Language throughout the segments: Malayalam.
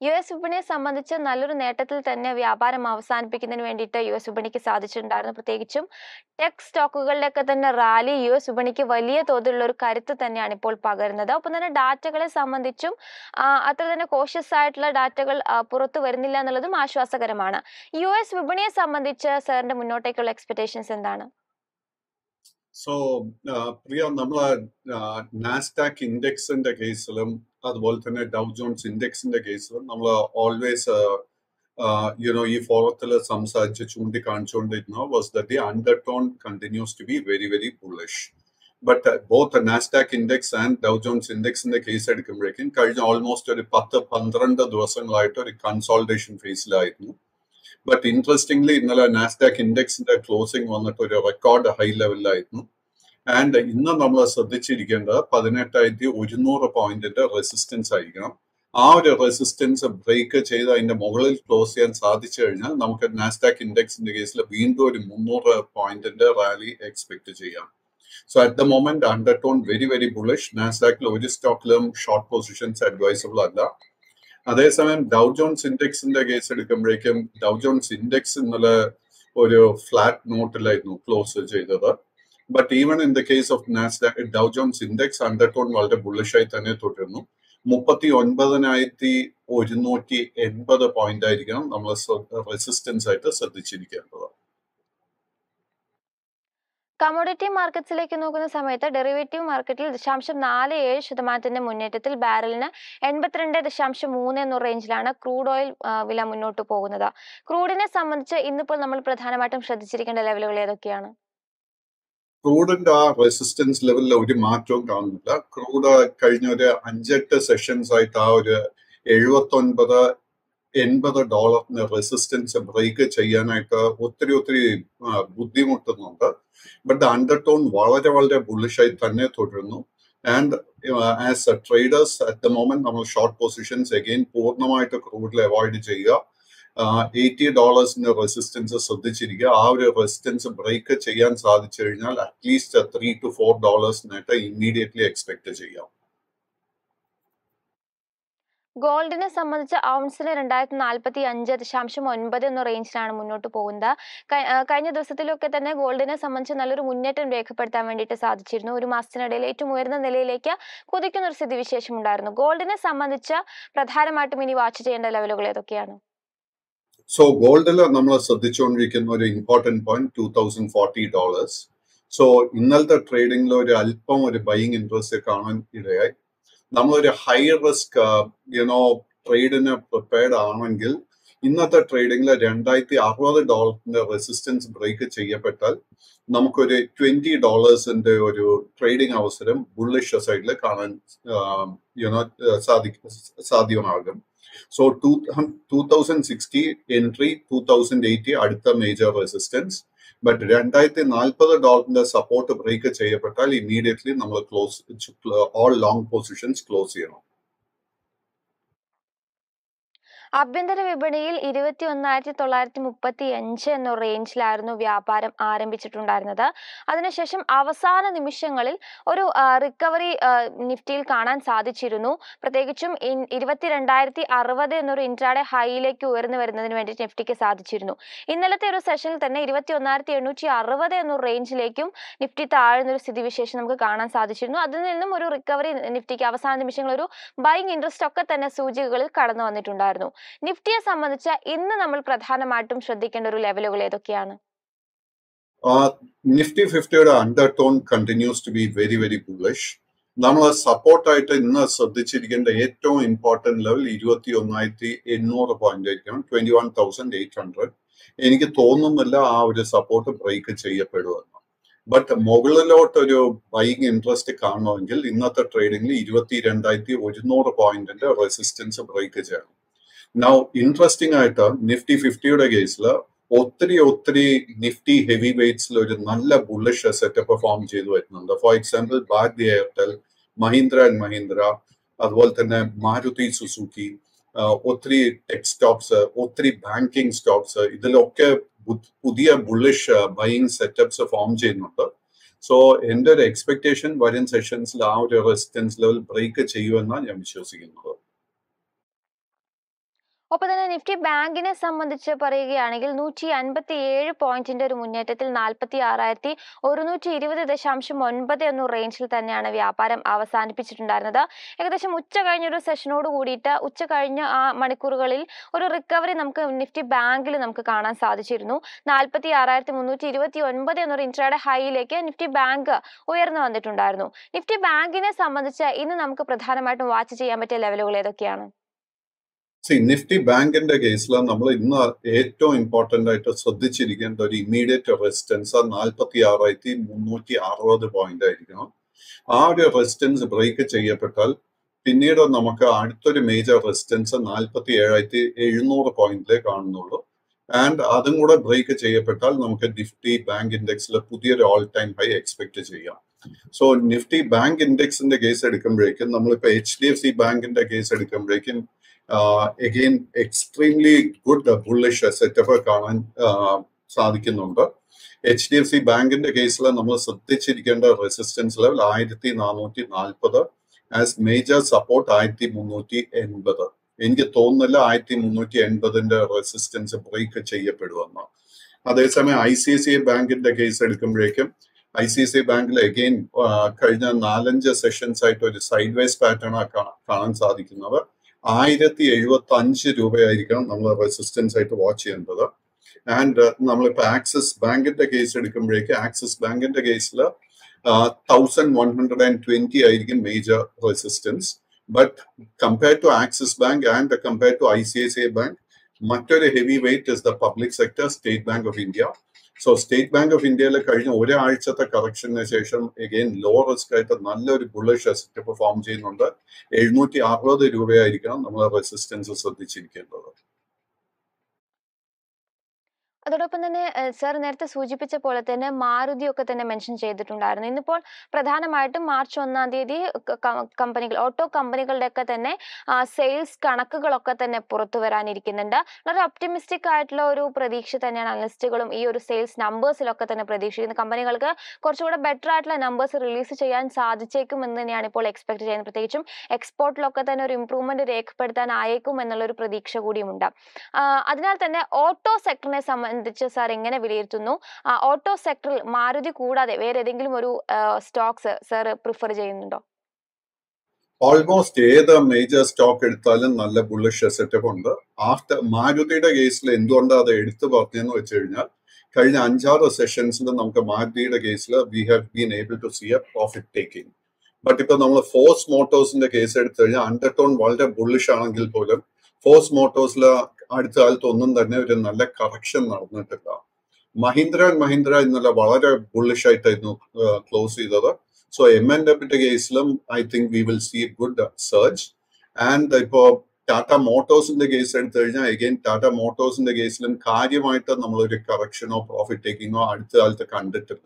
യു എസ് വിപണിയെ സംബന്ധിച്ച് നല്ലൊരു നേട്ടത്തിൽ തന്നെ വ്യാപാരം അവസാനിപ്പിക്കുന്നതിന് വേണ്ടിയിട്ട് യു എസ് വിപണിക്ക് സാധിച്ചിട്ടുണ്ടായിരുന്നു പ്രത്യേകിച്ചും ടെക് സ്റ്റോക്കുകളിലൊക്കെ തന്നെ റാലി യു എസ് വിപണിക്ക് വലിയ തോതിലുള്ള ഒരു കരുത്ത് തന്നെയാണ് ഇപ്പോൾ പകരുന്നത് ഒപ്പം തന്നെ ഡാറ്റകളെ സംബന്ധിച്ചും ആ, അത്ര തന്നെ കോഷ്യസ് ആയിട്ടുള്ള ഡാറ്റകൾ ആ, പുറത്തു വരുന്നില്ല എന്നുള്ളതും ആശ്വാസകരമാണ് യു എസ് വിപണിയെ സംബന്ധിച്ച് സാറിന്റെ മുന്നോട്ടേക്കുള്ള എക്സ്പെക്ടേഷൻസ് എന്താണ് സോ പ്രിയ നമ്മളെ നാസ്ഡാക്ക് ഇൻഡെക്സിന്റെ കേസിലും അതുപോലെ തന്നെ ഡൗ ജോൺസ് ഇൻഡെക്സിന്റെ കേസിലും നമ്മൾ ഓൾവേസ് യുനോ ഈ ഫോറത്തിൽ സംസാരിച്ച് ചൂണ്ടിക്കാണിച്ചുകൊണ്ടിരുന്ന was the under tone continues to be very very bullish but both Nasdaq index and Dow Jones ഇൻഡെക്സിന്റെ കേസ് എടുക്കുമ്പോഴേക്കും കഴിഞ്ഞ ഓൾമോസ്റ്റ് ഒരു പത്ത് പന്ത്രണ്ട് ദിവസങ്ങളായിട്ട് ഒരു കൺസോൾട്ടേഷൻ ഫേസിലായിരുന്നു ബട്ട് ഇൻട്രസ്റ്റിംഗ്ലി ഇന്നലെ നാസ്ഡാക്ക് ഇൻഡെക്സിന്റെ ക്ലോസിംഗ് വന്നിട്ട് ഒരു റെക്കോർഡ് ഹൈ ലെവലിലായിരുന്നു ആൻഡ് ഇന്ന് നമ്മൾ ശ്രദ്ധിച്ചിരിക്കേണ്ടത് പതിനെട്ടായിരത്തി ഒരുന്നൂറ് പോയിന്റിന്റെ റെസിസ്റ്റൻസ് ആയിരിക്കണം ആ ഒരു റെസിസ്റ്റൻസ് ബ്രേക്ക് ചെയ്ത് അതിന്റെ മുകളിൽ ക്ലോസ് ചെയ്യാൻ സാധിച്ചു കഴിഞ്ഞാൽ നമുക്ക് നാസ്ഡാക്ക് ഇൻഡെക്സിന്റെ കേസിൽ വീണ്ടും ഒരു മുന്നൂറ് പോയിന്റിന്റെ റാലി എക്സ്പെക്ട് ചെയ്യാം so at the moment under tone very very bullish നാസ്ഡാക്കിൽ ഒരു സ്റ്റോക്കിലും ഷോർട്ട് പൊസിഷൻസ് അഡ്വൈസബിൾ അല്ല അതേസമയം ഡൗ ജോൺസ് ഇൻഡെക്സിന്റെ കേസ് എടുക്കുമ്പോഴേക്കും ഡൗ ജോൺസ് ഇൻഡെക്സ് ഇന്നലെ ഒരു ഫ്ലാറ്റ് നോട്ടിലായിരുന്നു ക്ലോസ് ചെയ്തത് but even in the case of Nasdaq Dow Jones index undertone വളരെ ബുള്ളിഷായി തന്നെ തുടരുന്നു മുപ്പത്തി ഒൻപതിനായിരത്തി ഒരുന്നൂറ്റി എൺപത് പോയിന്റ് ആയിരിക്കണം നമ്മൾ റെസിസ്റ്റൻസ് ആയിട്ട് ശ്രദ്ധിച്ചിരിക്കേണ്ടത് കമോഡിറ്റി മാർക്കറ്റ്സിലേക്ക് നോക്കുന്ന സമയത്ത് ഡെറിവേറ്റീവ് മാർക്കറ്റിൽ ദശാംശം നാല് ഏഴ് ശതമാനത്തിന്റെ മുന്നേറ്റത്തിൽ ബാരലിന് എൺപത്തിരണ്ട് ദശാംശം മൂന്ന് എന്ന റേഞ്ചിലാണ് ക്രൂഡ് ഓയിൽ ആ, വില മുന്നോട്ട് പോകുന്നത് ക്രൂഡിനെ സംബന്ധിച്ച് ഇന്നിപ്പോൾ നമ്മൾ പ്രധാനമായിട്ടും ശ്രദ്ധിച്ചിരിക്കേണ്ട ലെവലുകൾ ഏതൊക്കെയാണ് ക്രൂഡിന്റെ ആ റെസിസ്റ്റൻസ് ലെവലിൽ ഒരു മാറ്റവും കാണുന്നില്ല ക്രൂഡ് കഴിഞ്ഞ ഒരു അഞ്ചെട്ട് സെഷൻസ് ആയിട്ട് ആ ഒരു എഴുപത്തി ഒൻപത് എൺപത് ഡോളറിന് റെസിസ്റ്റൻസ് ബ്രേക്ക് ചെയ്യാനായിട്ട് ഒത്തിരി ഒത്തിരി ആ, ബുദ്ധിമുട്ടുന്നുണ്ട് ബട്ട് അണ്ടർ ടോൺ വളരെ വളരെ ബുള്ളിഷായി തന്നെ തുടരുന്നു and as traders at the moment നമ്മൾ ഷോർട്ട് പൊസിഷൻസ് അഗെയിൻ പൂർണ്ണമായിട്ട് ക്രൂഡിൽ അവോയ്ഡ് ചെയ്യുക എയ്റ്റി ഡോളേഴ്സിന്റെ റെസിസ്റ്റൻസ് ശ്രദ്ധിച്ചിരിക്കുക ആ ഒരു റെസിസ്റ്റൻസ് ബ്രേക്ക് ചെയ്യാൻ സാധിച്ചു കഴിഞ്ഞാൽ അറ്റ്ലീസ്റ്റ് ത്രീ ടു ഫോർ ഡോളേഴ്സിനായിട്ട് ഇമ്മീഡിയറ്റ്ലി എക്സ്പെക്ട് ചെയ്യാം ഗോൾഡിനെ സംബന്ധിച്ച് ഔൺസിന് രണ്ടായിരത്തി നാൽപ്പത്തി അഞ്ച് ദശാംശം ഒൻപത് എന്ന റേഞ്ചിലാണ് മുന്നോട്ട് പോകുന്നത് കഴി- ആ, കഴിഞ്ഞ ദിവസത്തിലൊക്കെ തന്നെ ഗോൾഡിനെ സംബന്ധിച്ച് നല്ലൊരു മുന്നേറ്റം രേഖപ്പെടുത്താൻ വേണ്ടിയിട്ട് സാധിച്ചിരുന്നു ഒരു മാസത്തിനിടയിൽ ഏറ്റവും ഉയർന്ന നിലയിലേക്ക് കുതിക്കുന്ന ഒരു സ്ഥിതിവിശേഷം ഉണ്ടായിരുന്നു ഗോൾഡിനെ സംബന്ധിച്ച് പ്രധാനമായിട്ടും ഇനി വാച്ച് ചെയ്യേണ്ട ലെവലുകൾ ഏതൊക്കെയാണ് സോ ഗോൾഡിൽ നമ്മൾ ശ്രദ്ധിച്ചുകൊണ്ടിരിക്കുന്ന ഒരു important point two thousand forty dollars so ഇന്നലത്തെ ട്രേഡിംഗിൽ ഒരു അല്പം ഒരു ബൈയിങ് ഇൻട്രസ്റ്റ് കാണാൻ ഇടയായി നമ്മളൊരു ഹൈ റിസ്ക് യുനോ ട്രേഡിന് പ്രിപ്പയർഡ് ആണെങ്കിൽ ഇന്നത്തെ ട്രേഡിംഗിൽ രണ്ടായിരത്തി അറുപത് ഡോളറിന്റെ റെസിസ്റ്റൻസ് ബ്രേക്ക് ചെയ്യപ്പെട്ടാൽ നമുക്കൊരു ട്വന്റി ഡോളേഴ്സിന്റെ ഒരു ട്രേഡിംഗ് അവസരം ബുള്ളിഷ് സൈഡിൽ കാണാൻ യുനോ സാധിക്കും സാധ്യമാകും so two two thousand sixty entry two thousand eighty അടുത്ത മേജർ റെസിസ്റ്റൻസ് ബട്ട് രണ്ടായിരത്തി നാൽപ്പത് ഡോളറിന്റെ സപ്പോർട്ട് ബ്രേക്ക് ചെയ്യപ്പെട്ടാൽ ഇമ്മീഡിയറ്റ്ലി നമ്മൾ close all long positions close ചെയ്യണം ആഭ്യന്തര വിപണിയിൽ ഇരുപത്തി ഒന്നായിരത്തി തൊള്ളായിരത്തി മുപ്പത്തി അഞ്ച് എന്ന റേഞ്ചിലായിരുന്നു വ്യാപാരം ആരംഭിച്ചിട്ടുണ്ടായിരുന്നത് അതിനുശേഷം അവസാന നിമിഷങ്ങളിൽ ഒരു റിക്കവറി നിഫ്റ്റിയിൽ കാണാൻ സാധിച്ചിരുന്നു പ്രത്യേകിച്ചും ഇൻ- ഇരുപത്തിരണ്ടായിരത്തി അറുപത് എന്നൊരു ഇൻട്രാഡേ ഹൈയിലേക്ക് ഉയർന്നു വരുന്നതിന് വേണ്ടി നിഫ്റ്റിക്ക് സാധിച്ചിരുന്നു ഇന്നലത്തെ ഒരു സെഷനിൽ തന്നെ ഇരുപത്തി ഒന്നായിരത്തി എണ്ണൂറ്റി അറുപത് എന്നൊരു റേഞ്ചിലേക്കും നിഫ്റ്റി താഴ്ന്ന ഒരു സ്ഥിതിവിശേഷം നമുക്ക് കാണാൻ സാധിച്ചിരുന്നു അതിൽ നിന്നും ഒരു റിക്കവറി നിഫ്റ്റിക്ക് അവസാന നിമിഷങ്ങൾ ഒരു ബൈങ് ഇൻട്രസ്റ്റ് ഒക്കെ തന്നെ സൂചികകളിൽ കടന്നു വന്നിട്ടുണ്ടായിരുന്നു നിഫ്റ്റിയെ സംബന്ധിച്ച് ഇന്ന് നമ്മൾ പ്രധാനമായിട്ടും ശ്രദ്ധിക്കേണ്ട ഒരു ലെവലുകൾ ഏതൊക്കെയാണ് നിഫ്റ്റി ഫിഫ്റ്റിയുടെ under tone continues to be very very bullish നമ്മൾ സപ്പോർട്ടായിട്ട് ഇന്ന് ശ്രദ്ധിച്ചിരിക്കേണ്ട ഏറ്റവും ഇമ്പോർട്ടന്റ് ലെവൽ ഇരുപത്തി ഒന്നായിരത്തി എണ്ണൂറ് പോയിന്റ് ആയിരിക്കണം twenty one thousand eight hundred എനിക്ക് തോന്നുന്നില്ല ആ ഒരു സപ്പോർട്ട് ബ്രേക്ക് ചെയ്യപ്പെടുമെന്ന് ബട്ട് മുകളിലോട്ടൊരു ബൈങ് ഇൻട്രസ്റ്റ് കാണണമെങ്കിൽ ഇന്നത്തെ ട്രേഡിംഗിൽ ഇരുപത്തി രണ്ടായിരത്തി ഒരുന്നൂറ് പോയിന്റിന്റെ റെസിസ്റ്റൻസ് ബ്രേക്ക് ചെയ്യണം നൗ ഇൻട്രസ്റ്റിംഗ് ആയിട്ട് നിഫ്റ്റി ഫിഫ്റ്റിയുടെ കേസിൽ ഒത്തിരി ഒത്തിരി നിഫ്റ്റി ഹെവി വെയ്റ്റ്സിൽ ഒരു നല്ല ബുള്ളിഷ് സെറ്റപ്പ് ഫോം ചെയ്തു വരുന്നുണ്ട് for example Bharti Airtel Mahindra and Mahindra അതുപോലെ തന്നെ മാരുതി സുസുക്കി ഒത്തിരി ടെക് സ്റ്റോക്സ് ഒത്തിരി ബാങ്കിങ് സ്റ്റോക്സ് ഇതിലൊക്കെ ബു- പുതിയ ബുള്ളിഷ് ബൈയിങ് സെറ്റപ്സ് ഫോം ചെയ്യുന്നുണ്ട് സോ എന്റെ ഒരു എക്സ്പെക്ടേഷൻ വരും സെഷൻസിൽ ആ ഒരു റെസിസ്റ്റൻസ് ലെവൽ ബ്രേക്ക് ചെയ്യുമെന്നാണ് ഞാൻ വിശ്വസിക്കുന്നത് ഒപ്പം തന്നെ നിഫ്റ്റി ബാങ്കിനെ സംബന്ധിച്ച് പറയുകയാണെങ്കിൽ നൂറ്റി അൻപത്തി ഏഴ് പോയിന്റിന്റെ ഒരു മുന്നേറ്റത്തിൽ നാൽപ്പത്തി ആറായിരത്തി ഒരുന്നൂറ്റി ഇരുപത് ദശാംശം ഒൻപത് എന്ന റേഞ്ചിൽ തന്നെയാണ് വ്യാപാരം അവസാനിപ്പിച്ചിട്ടുണ്ടായിരുന്നത് ഏകദേശം ഉച്ച കഴിഞ്ഞൊരു സെഷനോട് കൂടിയിട്ട് ഉച്ച കഴിഞ്ഞ ആ മണിക്കൂറുകളിൽ ഒരു റിക്കവറി നമുക്ക് നിഫ്റ്റി ബാങ്കിൽ നമുക്ക് കാണാൻ സാധിച്ചിരുന്നു നാൽപ്പത്തി ആറായിരത്തി മുന്നൂറ്റി ഇരുപത്തി ഒൻപത് എന്നൊരു ഇൻട്രാഡേ ഹൈയിലേക്ക് നിഫ്റ്റി ബാങ്ക് ഉയർന്നു വന്നിട്ടുണ്ടായിരുന്നു നിഫ്റ്റി ബാങ്കിനെ സംബന്ധിച്ച് ഇന്ന് നമുക്ക് പ്രധാനമായിട്ടും വാച്ച് ചെയ്യാൻ പറ്റിയ ലെവലുകൾ ഏതൊക്കെയാണ് സി നിഫ്റ്റി ബാങ്കിന്റെ കേസിൽ നമ്മൾ ഇന്ന് ഏറ്റവും ഇമ്പോർട്ടന്റ് ആയിട്ട് ശ്രദ്ധിച്ചിരിക്കേണ്ട ഒരു ഇമ്മീഡിയറ്റ് റെസിസ്റ്റൻസ് നാൽപ്പത്തി ആറായിരത്തി മുന്നൂറ്റി അറുപത് പോയിന്റ് ആയിരിക്കണം ആ ഒരു റെസിസ്റ്റൻസ് ബ്രേക്ക് ചെയ്യപ്പെട്ടാൽ പിന്നീട് നമുക്ക് അടുത്തൊരു മേജർ റെസിസ്റ്റൻസ് നാൽപ്പത്തി ഏഴായിരത്തി എഴുന്നൂറ് പോയിന്റിലേ കാണുന്നുള്ളൂ ആൻഡ് അതും കൂടെ ബ്രേക്ക് ചെയ്യപ്പെട്ടാൽ നമുക്ക് നിഫ്റ്റി ബാങ്ക് ഇൻഡെക്സിൽ പുതിയൊരു ഓൾ ടൈം ഹൈ എക്സ്പെക്ട് ചെയ്യാം സോ നിഫ്റ്റി ബാങ്ക് ഇൻഡെക്സിന്റെ കേസ് എടുക്കുമ്പോഴേക്കും നമ്മളിപ്പോ എച്ച് ഡി എഫ് സി ബാങ്കിന്റെ കേസ് എടുക്കുമ്പോഴേക്കും again extremely good bullish setup കാണാൻ സാധിക്കുന്നുണ്ട് എച്ച് ഡി എഫ് സി ബാങ്കിന്റെ കേസിൽ നമ്മൾ ശ്രദ്ധിച്ചിരിക്കേണ്ട റെസിസ്റ്റൻസ് ലെവൽ ആയിരത്തി നാനൂറ്റി നാൽപ്പത് ആസ് മേജർ സപ്പോർട്ട് ആയിരത്തി മുന്നൂറ്റി എൺപത് എനിക്ക് തോന്നുന്നില്ല ആയിരത്തി മുന്നൂറ്റി എൺപതിന്റെ റെസിസ്റ്റൻസ് ബ്രേക്ക് ചെയ്യപ്പെടുമെന്ന് അതേസമയം ഐ സി സി ഐ ബാങ്കിന്റെ കേസ് എടുക്കുമ്പോഴേക്കും ഐ സി സി ബാങ്കിൽ അഗെയിൻ കഴിഞ്ഞ നാലഞ്ച് സെഷൻസ് ആയിട്ട് ഒരു സൈഡ് വൈസ് പാറ്റേൺ കാണാൻ സാധിക്കുന്നത് ആയിരത്തി എഴുപത്തി അഞ്ച് രൂപയായിരിക്കണം നമ്മൾ റെസിസ്റ്റൻസ് ആയിട്ട് വാച്ച് ചെയ്യേണ്ടത് ആൻഡ് നമ്മളിപ്പോ ആക്സിസ് ബാങ്കിന്റെ കേസ് എടുക്കുമ്പോഴേക്ക് ആക്സിസ് ബാങ്കിന്റെ കേസിൽ thousand one hundred and twenty ആയിരിക്കും major resistance but compare to Axis bank and compare to I C I C I bank മറ്റൊരു heavy weight is the public sector State Bank of India so State Bank of ഇന്ത്യയിൽ കഴിഞ്ഞ ഒരാഴ്ചത്തെ കറക്ഷന് ശേഷം എഗെയിൻ ലോ റിസ്ക് ആയിട്ട് നല്ലൊരു ബുള്ളിഷ് അസറ്റ് ഫോം ചെയ്യുന്നുണ്ട് എഴുന്നൂറ്റി അറുപത് രൂപയായിരിക്കണം നമ്മൾ റെസിസ്റ്റൻസ് ശ്രദ്ധിച്ചിരിക്കേണ്ടത് അതോടൊപ്പം തന്നെ സർ നേരത്തെ സൂചിപ്പിച്ച പോലെ തന്നെ മാരുതി ഒക്കെ തന്നെ മെൻഷൻ ചെയ്തിട്ടുണ്ടായിരുന്നു ഇന്നിപ്പോൾ പ്രധാനമായിട്ടും മാർച്ച് ഒന്നാം തീയതി കമ്പനികൾ ഓട്ടോ കമ്പനികളുടെ ഒക്കെ തന്നെ സെയിൽസ് കണക്കുകളൊക്കെ തന്നെ പുറത്തു വരാനിരിക്കുന്നുണ്ട് വളരെ ഒപ്റ്റിമിസ്റ്റിക് ആയിട്ടുള്ള ഒരു പ്രതീക്ഷ തന്നെയാണ് അനലിസ്റ്റുകളും ഈ ഒരു സെയിൽസ് നമ്പേഴ്സിലൊക്കെ തന്നെ പ്രതീക്ഷിക്കുന്നത് കമ്പനികൾക്ക് കുറച്ചുകൂടെ ബെറ്റർ ആയിട്ടുള്ള നമ്പേഴ്സ് റിലീസ് ചെയ്യാൻ സാധിച്ചേക്കും എന്ന് തന്നെയാണ് ഇപ്പോൾ എക്സ്പെക്ട് ചെയ്യുന്നത് പ്രത്യേകിച്ചും എക്സ്പോർട്ടിലൊക്കെ തന്നെ ഒരു ഇംപ്രൂവ്മെന്റ് രേഖപ്പെടുത്താൻ ആയേക്കും എന്നുള്ള ഒരു പ്രതീക്ഷ കൂടിയുമുണ്ട് അതിനാൽ തന്നെ ഓട്ടോ സെക്ടറിനെ സംബന്ധിച്ച് സംബന്ധിച്ച് സാർ എങ്ങനെ വിലയിരുത്തുന്നു ഓട്ടോ സെക്ടറിൽ മാരുതി കൂടാതെ വേറെ ഏതെങ്കിലും ഒരു സ്റ്റോക്സ് സാർ പ്രിഫർ ചെയ്യുന്നുണ്ടോ ഓൾമോസ്റ്റ് ഏത് മേജർ സ്റ്റോക്ക് എടുത്താലും നല്ല ബുള്ളിഷ് സെറ്റപ്പ് ഉണ്ട് ആഫ്റ്റർ മാരുതിയുടെ കേസിൽ എന്തുകൊണ്ടാണ് അത് എടുത്തു പറഞ്ഞതെന്ന് വെച്ച് കഴിഞ്ഞാൽ കഴിഞ്ഞ അഞ്ചാറ് സെഷൻസിൽ നമുക്ക് മാരുതിയുടെ കേസിൽ we have been able to see a profit taking but ഇപ്പൊ നമ്മൾ ഫോഴ്സ് മോട്ടോഴ്സിന്റെ കേസ് എടുത്തു കഴിഞ്ഞാൽ അണ്ടർടോൺ വളരെ ബുള്ളിഷ് ആണെങ്കിൽ പോലും ഫോഴ്സ് മോട്ടോഴ്സിൽ അടുത്ത കാലത്ത് ഒന്നും തന്നെ ഒരു നല്ല കറക്ഷൻ നടന്നിട്ടില്ല മഹീന്ദ്ര ആൻഡ് മഹീന്ദ്ര ഇന്നലെ വളരെ ബുള്ളിഷ് ആയിട്ടായിരുന്നു ക്ലോസ് ചെയ്തത് സോ എം എൻ ഡെബിന്റെ കേസിലും I think we will see good surge and ഇപ്പോ ടാറ്റ മോട്ടോഴ്സിന്റെ കേസ് എടുത്തു കഴിഞ്ഞാൽ എഗെയിൻ ടാറ്റ മോട്ടോഴ്സിന്റെ കേസിലും കാര്യമായിട്ട് നമ്മളൊരു കറക്ഷനോ പ്രോഫിറ്റ് ടേക്കിങ്ങോ അടുത്ത കാലത്ത് കണ്ടിട്ടില്ല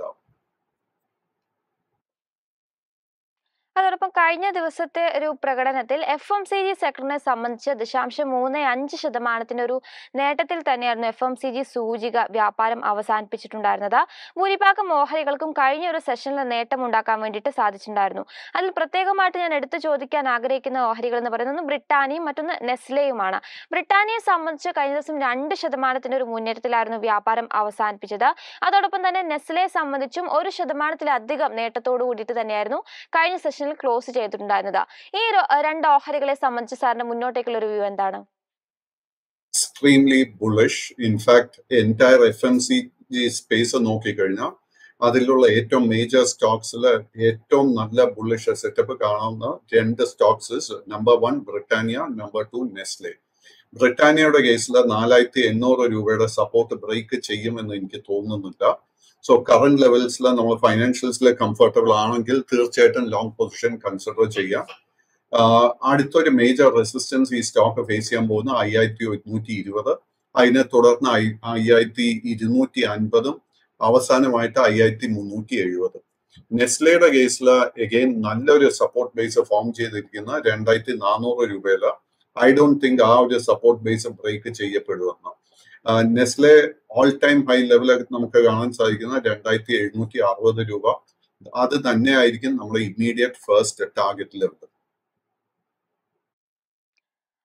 അതോടൊപ്പം കഴിഞ്ഞ ദിവസത്തെ ഒരു പ്രകടനത്തിൽ എഫ് എം സി ജി സെക്ടറിനെ സംബന്ധിച്ച് ദശാംശം മൂന്ന് അഞ്ച് ശതമാനത്തിന്റെ ഒരു നേട്ടത്തിൽ തന്നെയായിരുന്നു എഫ് എം സി ജി സൂചിക വ്യാപാരം അവസാനിപ്പിച്ചിട്ടുണ്ടായിരുന്നത് ഭൂരിഭാഗം ഓഹരികൾക്കും കഴിഞ്ഞ ഒരു സെഷനിൽ നേട്ടം ഉണ്ടാക്കാൻ വേണ്ടിയിട്ട് സാധിച്ചിട്ടുണ്ടായിരുന്നു അതിൽ പ്രത്യേകമായിട്ട് ഞാൻ എടുത്തു ചോദിക്കാൻ ആഗ്രഹിക്കുന്ന ഓഹരികൾ എന്ന് പറയുന്നത് ഒന്ന് ബ്രിട്ടാനിയും മറ്റൊന്ന് നെസ്ലയുമാണ് ബ്രിട്ടാനിയെ സംബന്ധിച്ച് കഴിഞ്ഞ ദിവസം രണ്ട് ശതമാനത്തിന്റെ ഒരു മുന്നേറ്റത്തിലായിരുന്നു വ്യാപാരം അവസാനിപ്പിച്ചത് അതോടൊപ്പം തന്നെ നെസ്ലയെ സംബന്ധിച്ചും ഒരു ശതമാനത്തിലധികം നേട്ടത്തോടു കൂടിയിട്ട് തന്നെയായിരുന്നു കഴിഞ്ഞ സെഷൻ സെഷനിൽ ക്ലോസ് ചെയ്തിട്ടുണ്ടായിരുന്നത് ഈ രണ്ട് ഓഹരികളെ സംബന്ധിച്ച് സാറിന്റെ മുന്നോട്ടേക്കുള്ള ഒരു വ്യൂ എന്താണ് extremely bullish in fact entire F M C G space നോക്കിക്കഴിഞ്ഞാൽ അതിലുള്ള ഏറ്റവും മേജർ സ്റ്റോക്സിൽ ഏറ്റവും നല്ല ബുള്ളിഷ് സെറ്റപ്പ് കാണാവുന്ന രണ്ട് stocks number one Britannia number two Nestle ബ്രിട്ടാനിയയുടെ കേസിൽ നാലായിരത്തി എണ്ണൂറ് രൂപയുടെ സപ്പോർട്ട് ബ്രേക്ക് ചെയ്യുമെന്ന് എനിക്ക് തോന്നുന്നില്ല സോ കറന്റ് ലെവൽസിൽ നമ്മൾ ഫൈനാൻഷ്യൽസിൽ കംഫർട്ടബിൾ ആണെങ്കിൽ തീർച്ചയായിട്ടും ലോങ് പൊസിഷൻ കൺസിഡർ ചെയ്യാം അടുത്തൊരു മേജർ റെസിസ്റ്റൻസ് ഈ സ്റ്റോക്ക് ഫേസ് ചെയ്യാൻ പോകുന്ന അയ്യായിരത്തി ഒരുന്നൂറ്റി ഇരുപത് അതിനെ തുടർന്ന് അയ്യായിരത്തി ഇരുന്നൂറ്റി അൻപതും അവസാനമായിട്ട് അയ്യായിരത്തി മുന്നൂറ്റി എഴുപത് നെസ്ലയുടെ കേസിൽ എഗെയിൻ നല്ലൊരു സപ്പോർട്ട് ബേസ് ഫോം ചെയ്തിരിക്കുന്ന രണ്ടായിരത്തി നാനൂറ് രൂപയില് ഐ ഡോണ്ട് തിങ്ക് ആ ഒരു സപ്പോർട്ട് ബേസ് ബ്രേക്ക് ചെയ്യപ്പെടുമെന്ന് നെസ്ലെ ഓൾ ടൈം ഹൈ ലെവലൊക്കെ നമുക്ക് കാണാൻ സാധിക്കുന്ന രണ്ടായിരത്തി എഴുന്നൂറ്റി അറുപത് രൂപ അത് തന്നെയായിരിക്കും നമ്മുടെ ഇമ്മീഡിയറ്റ് ഫസ്റ്റ് ടാർഗറ്റ് ലെവൽ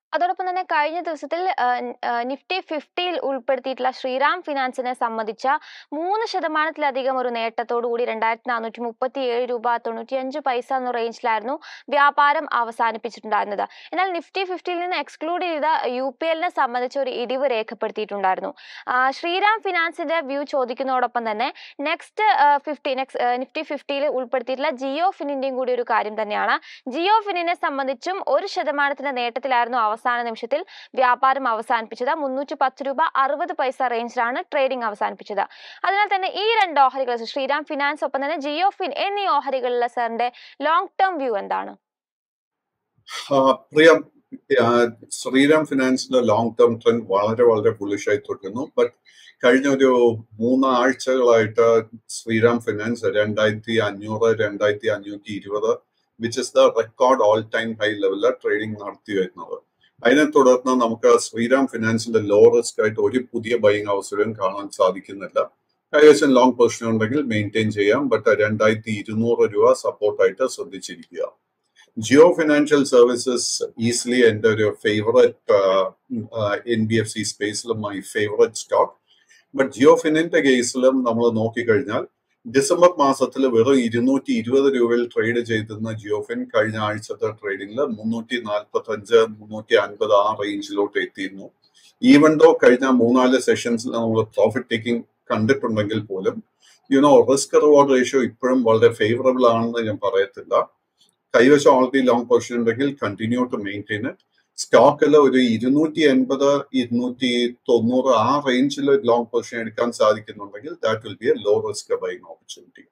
അതോടൊപ്പം തന്നെ കഴിഞ്ഞ ദിവസത്തിൽ നിഫ്റ്റി ഫിഫ്റ്റിയിൽ ഉൾപ്പെടുത്തിയിട്ടുള്ള ശ്രീറാം ഫിനാൻസിനെ സംബന്ധിച്ച മൂന്ന് ശതമാനത്തിലധികം ഒരു നേട്ടത്തോടുകൂടി രണ്ടായിരത്തി നാനൂറ്റി മുപ്പത്തി ഏഴ് രൂപ തൊണ്ണൂറ്റിയഞ്ച് പൈസ എന്ന റേഞ്ചിലായിരുന്നു വ്യാപാരം അവസാനിപ്പിച്ചിട്ടുണ്ടായിരുന്നത് എന്നാൽ നിഫ്റ്റി ഫിഫ്റ്റിയിൽ നിന്ന് എക്സ്ക്ലൂഡ് ചെയ്ത യു പി എല്ലിനെ സംബന്ധിച്ച ഒരു ഇടിവ് രേഖപ്പെടുത്തിയിട്ടുണ്ടായിരുന്നു ആ, ശ്രീറാം ഫിനാൻസിന്റെ വ്യൂ ചോദിക്കുന്നതോടൊപ്പം തന്നെ നെക്സ്റ്റ് ഫിഫ്റ്റി നെക്സ്റ്റ് നിഫ്റ്റി ഫിഫ്റ്റിയിൽ ഉൾപ്പെടുത്തിയിട്ടുള്ള ജിയോ ഫിനിന്റെയും കൂടി ഒരു കാര്യം തന്നെയാണ് ജിയോ ഫിനിനെ സംബന്ധിച്ചും ഒരു ശതമാനത്തിന്റെ നേട്ടത്തിലായിരുന്നു അവസാന നിമിഷത്തിൽ വ്യാപാരം അവസാനിപ്പിച്ചത് മുന്നൂറ്റി പത്ത് രൂപ അറുപത് പൈസ റേഞ്ചിലാണ് ട്രേഡിംഗ് അവസാനിപ്പിച്ചത് അതിനാൽ തന്നെ ഈ രണ്ട് ഓഹരികൾ ശ്രീറാം ഫിനാൻസ് ഒപ്പം തന്നെ ജിയോ ഫിൻ എന്നീ ഓഹരികളിലെ സാറിന്റെ ലോങ് ടേം വ്യൂ എന്താണ് ആ, പ്രിയ ആ, ശ്രീറാം ഫിനാൻസിന്റെ ലോങ് ടേം ട്രെൻഡ് വളരെ വളരെ bullish ആയി തുടരുന്നു ബട്ട് കഴിഞ്ഞ ഒരു മൂന്നാഴ്ചകളായിട്ട് ശ്രീറാം ഫിനാൻസ് രണ്ടായിരത്തി അഞ്ഞൂറ് രണ്ടായിരത്തി അഞ്ഞൂറ്റി ഇരുപത് which is the record all time high ലെവലിൽ ട്രേഡിംഗ് നടത്തി വരുന്നത് അതിനെ തുടർന്ന് നമുക്ക് ശ്രീറാം ഫിനാൻസിന്റെ ലോ റിസ്ക് ആയിട്ട് ഒരു പുതിയ ബൈങ് അവസരം കാണാൻ സാധിക്കുന്നില്ല കൈവശം ലോങ് പൊസിഷൻ ഉണ്ടെങ്കിൽ മെയിൻറ്റെയിൻ ചെയ്യാം ബട്ട് രണ്ടായിരത്തി ഇരുന്നൂറ് രൂപ സപ്പോർട്ടായിട്ട് ശ്രദ്ധിച്ചിരിക്കുക ജിയോ ഫിനാൻഷ്യൽ സർവീസസ് ഈസിലി എൻ്റെ ഒരു favourite N B F C സ്പേസിലും my favourite stock but Jio ഫിനിന്റെ കേസിലും നമ്മൾ നോക്കിക്കഴിഞ്ഞാൽ ഡിസംബർ മാസത്തിൽ വെറും ഇരുന്നൂറ്റി ഇരുപത് രൂപയിൽ ട്രേഡ് ചെയ്തിരുന്ന ജിയോഫിൻ കഴിഞ്ഞ ആഴ്ചത്തെ ട്രേഡിംഗിൽ മുന്നൂറ്റി നാൽപ്പത്തി അഞ്ച് മുന്നൂറ്റി അൻപത് ആ റേഞ്ചിലോട്ട് എത്തിയിരുന്നു ഈവൻ ദോ കഴിഞ്ഞ മൂന്നാല് സെഷൻസിൽ നമ്മൾ പ്രോഫിറ്റ് ടേക്കിംഗ് കണ്ടിട്ടുണ്ടെങ്കിൽ പോലും യുനോ റിസ്ക് റിവാർഡ് റേഷ്യോ ഇപ്പോഴും വളരെ ഫേവറബിൾ ആണെന്ന് ഞാൻ പറയത്തില്ല കൈവശം ഓൾറെഡി ലോങ് പൊസിഷൻ ഉണ്ടെങ്കിൽ കണ്ടിന്യൂ ടു മെയിൻറ്റെയിൻ ഇറ്റ് സ്റ്റോക്കിൽ ഒരു ഇരുന്നൂറ്റി എൺപത് ഇരുന്നൂറ്റി തൊണ്ണൂറ് ആ റേഞ്ചിൽ ലോങ് പൊസിഷൻ എടുക്കാൻ സാധിക്കുന്നുണ്ടെങ്കിൽ that will be a low risk buying opportunity